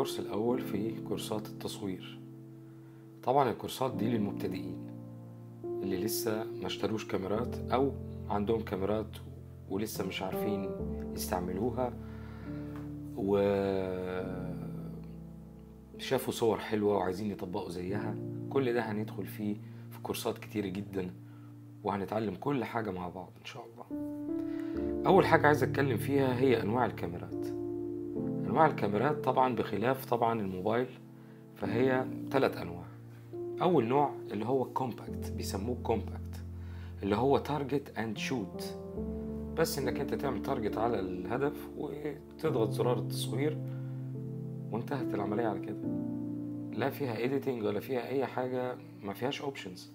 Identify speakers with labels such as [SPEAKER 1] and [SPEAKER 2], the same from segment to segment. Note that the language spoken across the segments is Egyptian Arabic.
[SPEAKER 1] الكورس الأول في كورسات التصوير طبعا الكورسات دي للمبتدئين اللي لسه ما اشتروش كاميرات أو عندهم كاميرات ولسه مش عارفين يستعملوها و شافوا صور حلوة وعايزين يطبقوا زيها كل ده هندخل فيه في كورسات كتير جدا وهنتعلم كل حاجة مع بعض إن شاء الله أول حاجة عايز أتكلم فيها هي أنواع الكاميرات أنواع الكاميرات طبعا بخلاف طبعا الموبايل فهي ثلاث أنواع أول نوع اللي هو كومباكت بيسموه كومباكت اللي هو تارجت اند شوت بس انك انت تعمل تارجت على الهدف وتضغط زرار التصوير وانتهت العملية على كده لا فيها editing ولا فيها اي حاجة ما فيهاش اوبشنز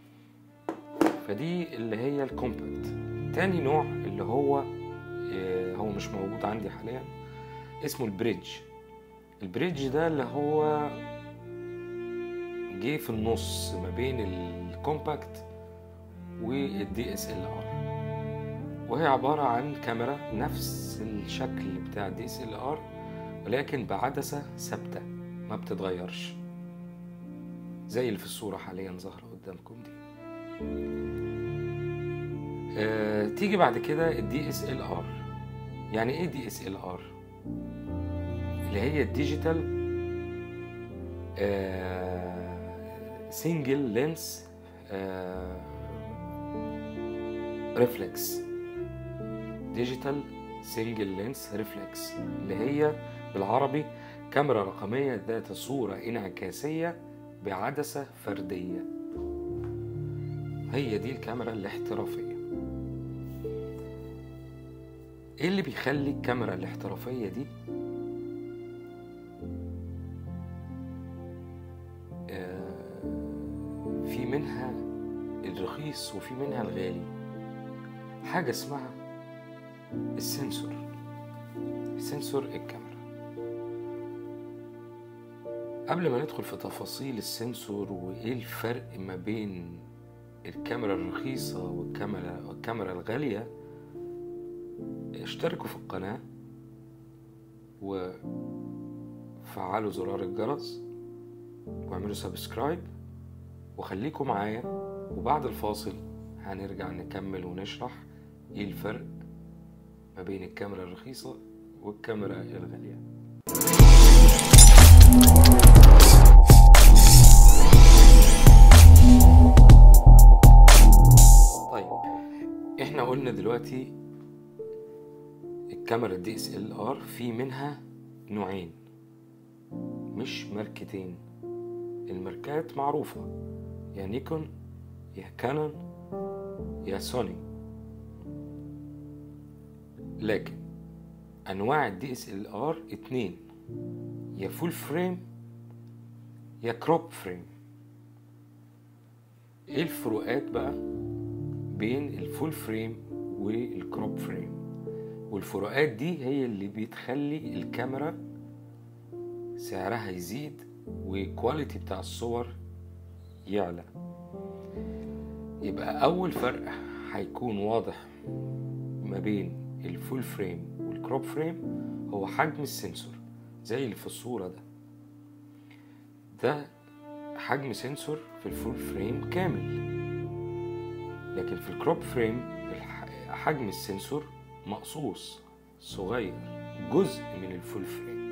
[SPEAKER 1] فدي اللي هي الكومباكت تاني نوع اللي هو آه، هو مش موجود عندي حاليا اسمه البريدج البريدج ده اللي هو جه في النص ما بين الكومباكت والدي اس ال ار وهي عبارة عن كاميرا نفس الشكل بتاع الدي اس ال ار ولكن بعدسة ثابتة ما بتتغيرش زي اللي في الصورة حاليا ظاهرة قدامكم دي آه، تيجي بعد كده الدي اس ال ار يعني ايه دي اس ال ار اللي هي الديجيتال سنجل لينس ريفلكس ديجيتال سنجل لينس ريفلكس اللي هي بالعربي كاميرا رقمية ذات صورة انعكاسية بعدسة فردية هي دي الكاميرا الاحترافية ايه اللي بيخلي الكاميرا الاحترافية دي آه، في منها الرخيص وفي منها الغالي حاجة اسمها السنسور سنسور الكاميرا قبل ما ندخل في تفاصيل السنسور وايه الفرق ما بين الكاميرا الرخيصة والكاميرا والكاميرا الغالية اشتركوا في القناة وفعلوا زرار الجرس واعملوا سبسكرايب وخليكم معايا وبعد الفاصل هنرجع نكمل ونشرح ايه الفرق ما بين الكاميرا الرخيصة والكاميرا الغالية طيب احنا قلنا دلوقتي الكاميرا دي اس ال ار في منها نوعين مش ماركتين الماركات معروفة يا نيكون يا كانون يا سوني لكن انواع الدي اس ال ار اتنين يا فول فريم يا كروب فريم ايه الفروقات بقى بين الفول فريم والكروب فريم والفروقات دي هي اللي بتخلي الكاميرا سعرها يزيد والكواليتي بتاع الصور يعلى يبقى اول فرق هيكون واضح ما بين الفول فريم والكروب فريم هو حجم السنسور زي اللي في الصورة ده ده حجم سنسور في الفول فريم كامل لكن في الكروب فريم الح- حجم السنسور مقصوص صغير جزء من الفول فريم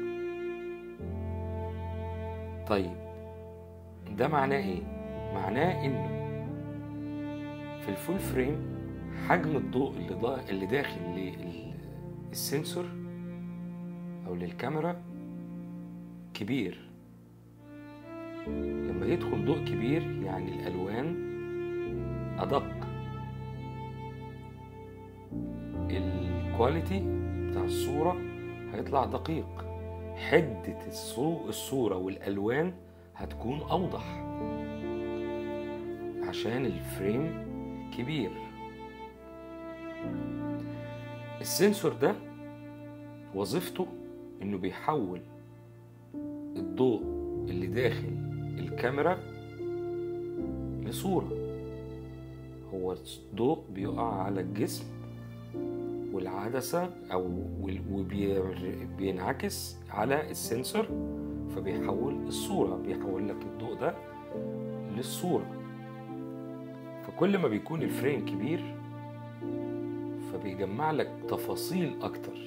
[SPEAKER 1] طيب ده معناه ايه معناه انه في الفول فريم حجم الضوء اللي, ضا... اللي داخل للسنسور او للكاميرا كبير لما يدخل ضوء كبير يعني الالوان ادق الكواليتي بتاع الصورة هيطلع دقيق حدة الصو- الصورة والألوان هتكون أوضح عشان الفريم كبير السنسور ده وظيفته انه بيحول الضوء اللي داخل الكاميرا لصورة هو الضوء بيقع على الجسم والعدسة أو وبينعكس على السنسور فبيحول الصورة بيحول لك الضوء ده للصورة فكل ما بيكون الفريم كبير فبيجمع لك تفاصيل أكتر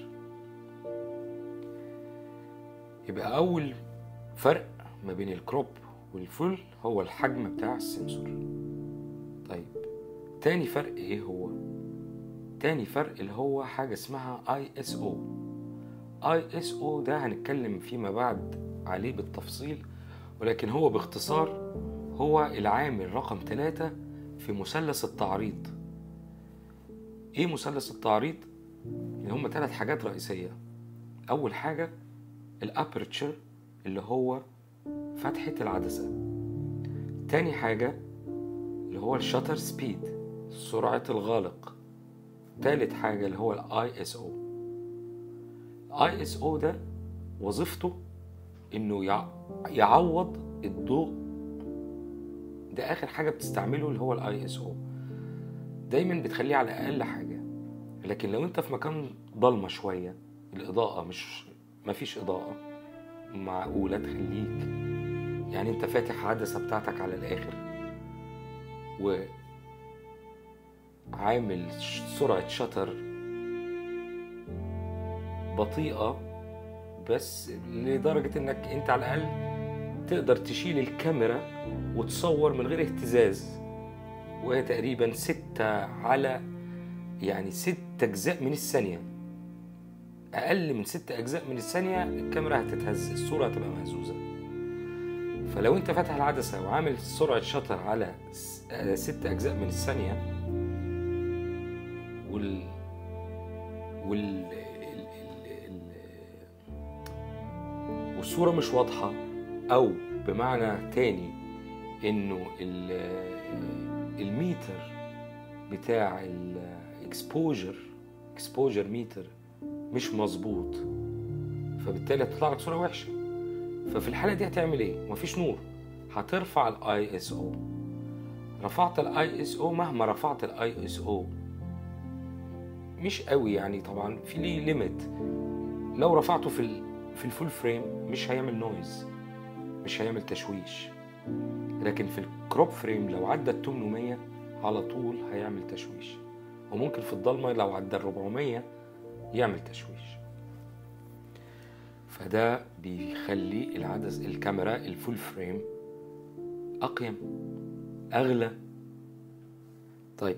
[SPEAKER 1] يبقى أول فرق ما بين الكروب والفول هو الحجم بتاع السنسور طيب تاني فرق ايه هو تاني فرق اللي هو حاجة اسمها ISO ISO ده هنتكلم فيما بعد عليه بالتفصيل ولكن هو باختصار هو العامل رقم ثلاثة في مثلث التعريض ايه مثلث التعريض اللي هم ثلاث حاجات رئيسية اول حاجة الابرتشر اللي هو فتحة العدسة تاني حاجة اللي هو الشاتر سبيد سرعة الغالق تالت حاجة اللي هو الاي اس او الاي اس او ده وظيفته انه يعوض الضوء ده اخر حاجة بتستعمله اللي هو الاي اس او دايما بتخليه على اقل حاجة لكن لو انت في مكان ضلمة شوية الاضاءة مش مفيش اضاءة معقولة تخليك يعني انت فاتح عدسة بتاعتك على الاخر و عامل سرعة شطر بطيئة بس لدرجة انك انت على الاقل تقدر تشيل الكاميرا وتصور من غير اهتزاز وهي تقريبا ستة على يعني ست أجزاء من الثانية أقل من ست أجزاء من الثانية الكاميرا هتتهز الصورة هتبقى مهزوزة فلو أنت فاتح العدسة وعامل سرعة شطر على ست أجزاء من الثانية وال وال ال... ال... ال... والصورة مش واضحة أو بمعنى تاني إنه ال... الميتر بتاع الاكسبوجر اكسبوجر ميتر مش مظبوط فبالتالي هتطلع لك صوره وحشه ففي الحاله دي هتعمل ايه مفيش نور هترفع الاي اس او رفعت الاي اس او مهما رفعت الاي اس او مش قوي يعني طبعا في ليه ليميت لو رفعته في ال في الفول فريم مش هيعمل نويز مش هيعمل تشويش لكن في الكروب فريم لو عدى ال 800 على طول هيعمل تشويش وممكن في الضلمه لو عدى ال 400 يعمل تشويش فده بيخلي العدس الكاميرا الفول فريم اقيم اغلى طيب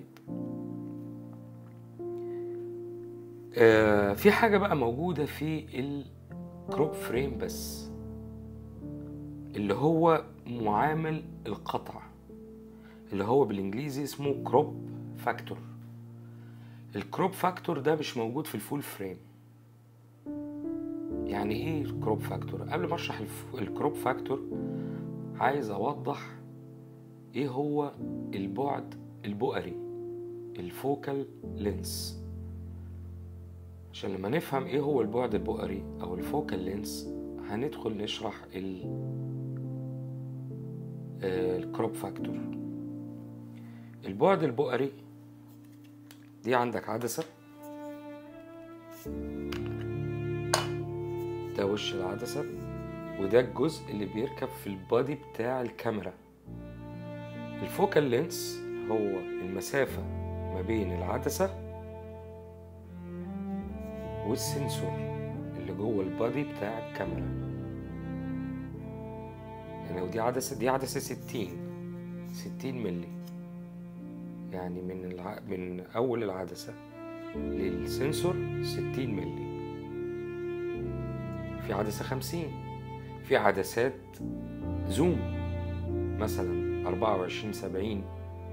[SPEAKER 1] آه في حاجه بقى موجوده في الكروب فريم بس اللي هو معامل القطع اللي هو بالانجليزي اسمه كروب فاكتور الكروب فاكتور ده مش موجود في الفول فريم يعني ايه الكروب فاكتور قبل ما اشرح الكروب فاكتور عايز اوضح ايه هو البعد البؤري الفوكال لينس عشان لما نفهم ايه هو البعد البؤري او الفوكال لينس هندخل نشرح الكروب فاكتور البعد البؤري دي عندك عدسة ده وش العدسة وده الجزء اللي بيركب في البادي بتاع الكاميرا الفوكال لينس هو المسافة ما بين العدسة والسنسور اللي جوه البادي بتاع الكاميرا يعني ودي عدسة دي عدسة ستين ستين ملي يعني من الع... من أول العدسة للسنسور ستين ملي في عدسة خمسين في عدسات زوم مثلا أربعة وعشرين سبعين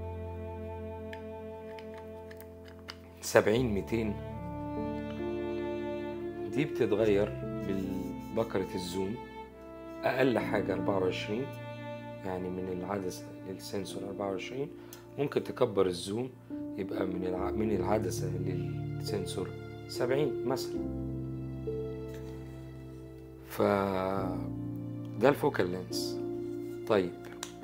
[SPEAKER 1] سبعين ميتين دي بتتغير بالبكرة الزوم أقل حاجة أربعة وعشرين يعني من العدسة للسنسور أربعة وعشرين ممكن تكبر الزوم يبقى من الع... من العدسة للسنسور سبعين مثلا ف ده الفوكال لينس طيب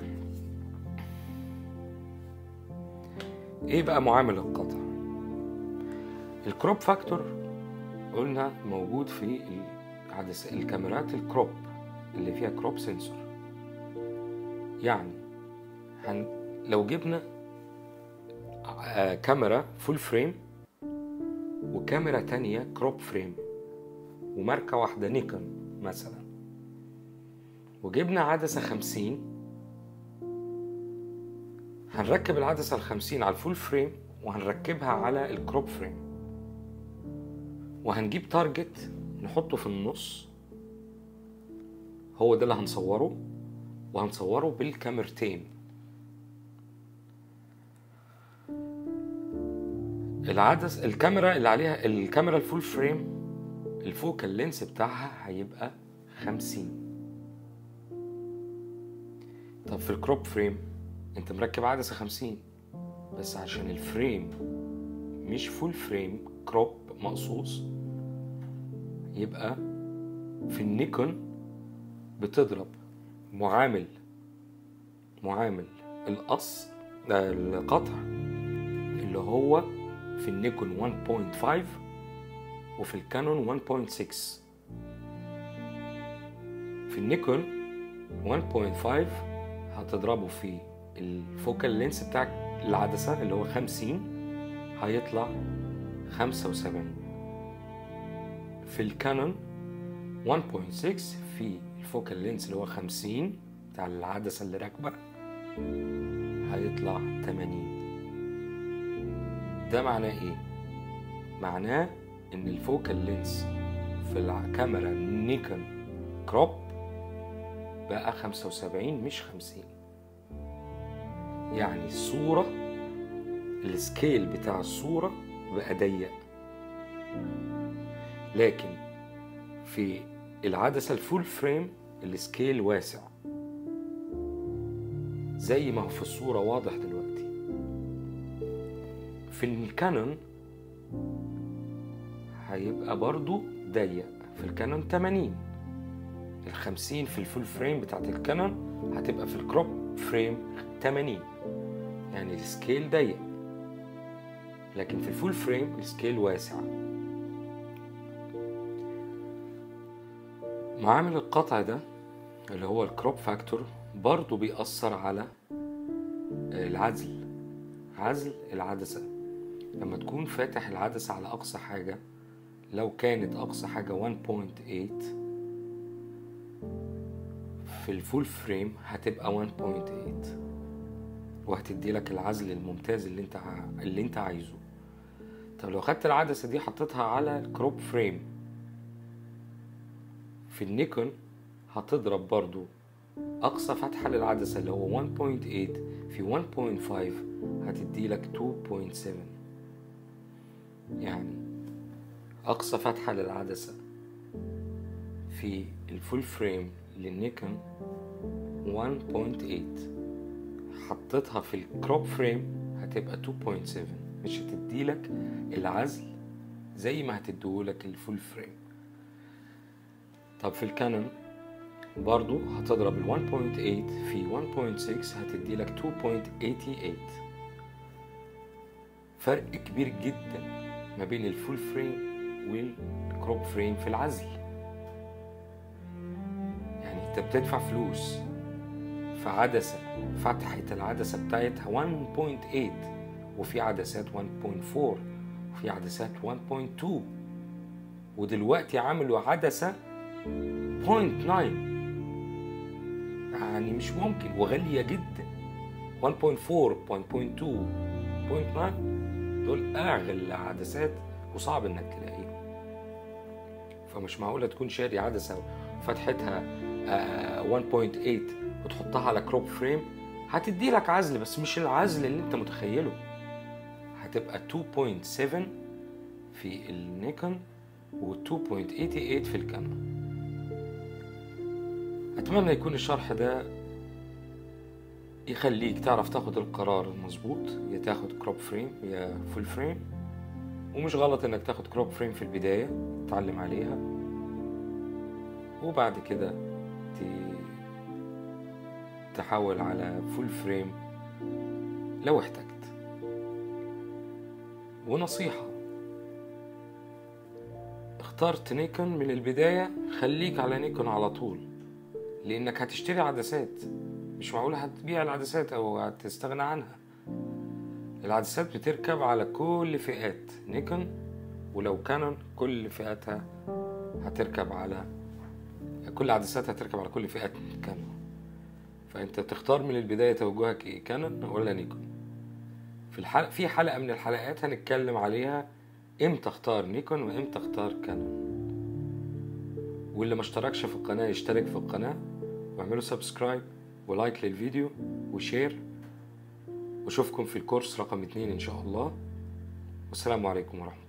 [SPEAKER 1] ايه بقى معامل القطع الكروب فاكتور قلنا موجود في العدسة الكاميرات الكروب اللي فيها كروب سنسور يعني هن لو جبنا آه، كاميرا فول فريم وكاميرا تانية كروب فريم وماركة واحدة نيكون مثلا وجبنا عدسة خمسين هنركب العدسة الخمسين على الفول فريم وهنركبها على الكروب فريم وهنجيب تارجت نحطه في النص هو ده اللي هنصوره وهنصوره بالكاميرتين العدس الكاميرا اللي عليها الكاميرا الفول فريم الفوكال لينس بتاعها هيبقى خمسين طب في الكروب فريم انت مركب عدسة خمسين بس عشان الفريم مش فول فريم كروب مقصوص يبقى في النيكون بتضرب معامل معامل القص ده القطع اللي هو في النيكون 1.5 وفي الكانون 1.6 في النيكون 1.5 هتضربه في الفوكال لينس بتاعك العدسة اللي هو 50 هيطلع 75 في الكانون 1.6 في الفوكال لينس اللي هو 50 بتاع العدسة اللي راكبة هيطلع 80 ده معناه ايه؟ معناه ان الفوكال لينس في الكاميرا نيكون كروب بقى 75 مش 50 يعني الصورة السكيل بتاع الصورة بقى ضيق لكن في العدسة الفول فريم السكيل واسع زي ما هو في الصورة واضح دلوقتي في الكانون هيبقى برضو ضيق في الكانون 80 الخمسين في الفول فريم بتاعت الكانون هتبقى في الكروب فريم 80 يعني السكيل ضيق لكن في الفول فريم السكيل واسع معامل القطع ده اللي هو الكروب فاكتور برضو بيأثر على العزل عزل العدسة لما تكون فاتح العدسة على أقصى حاجة لو كانت أقصى حاجة 1.8 في الفول فريم هتبقى 1.8 وهتدي لك العزل الممتاز اللي انت ع- اللي انت عايزه طب لو خدت العدسة دي حطيتها على الكروب فريم في النيكون هتضرب برضو أقصى فتحة للعدسة اللي هو 1.8 في 1.5 هتدي لك 2.7 يعني أقصى فتحة للعدسة في الفول فريم للنيكون 1.8 حطيتها في الكروب فريم هتبقى 2.7 مش هتديلك العزل زي ما هتديهولك الفول فريم طب في الكانون برضو هتضرب ال 1.8 في 1.6 هتدي لك 2.88 فرق كبير جدا ما بين الفول فريم والكروب فريم في العزل يعني انت بتدفع فلوس في عدسة فتحة العدسة بتاعتها 1.8 وفي عدسات 1.4 وفي عدسات 1.2 ودلوقتي عملوا عدسة 0.9 يعني مش ممكن وغالية جدا 1.4 0.2 0.9 دول أغلى العدسات وصعب إنك تلاقيهم فمش معقولة تكون شاري عدسة فتحتها آه، 1.8 وتحطها على كروب فريم هتدي لك عزل بس مش العزل اللي انت متخيله هتبقى 2.7 في النيكون و 2.88 في الكانون اتمنى يكون الشرح ده يخليك تعرف تاخد القرار المظبوط يا تاخد كروب فريم يا فول فريم ومش غلط انك تاخد كروب فريم في البداية تتعلم عليها وبعد كده ت- تحول على فول فريم لو احتجت ونصيحة اخترت نيكون من البداية خليك على نيكون على طول لانك هتشتري عدسات مش معقول هتبيع العدسات او هتستغنى عنها العدسات بتركب على كل فئات نيكون ولو كانون كل فئاتها هتركب على كل عدساتها هتركب على كل فئات كانون فانت تختار من البدايه توجهك ايه كانون ولا نيكون في الحلقة في حلقه من الحلقات هنتكلم عليها امتى اختار نيكون وامتى اختار كانون واللي ما اشتركش في القناه يشترك في القناه واعملوا سبسكرايب ولايك للفيديو وشير واشوفكم في الكورس رقم اتنين ان شاء الله والسلام عليكم ورحمه الله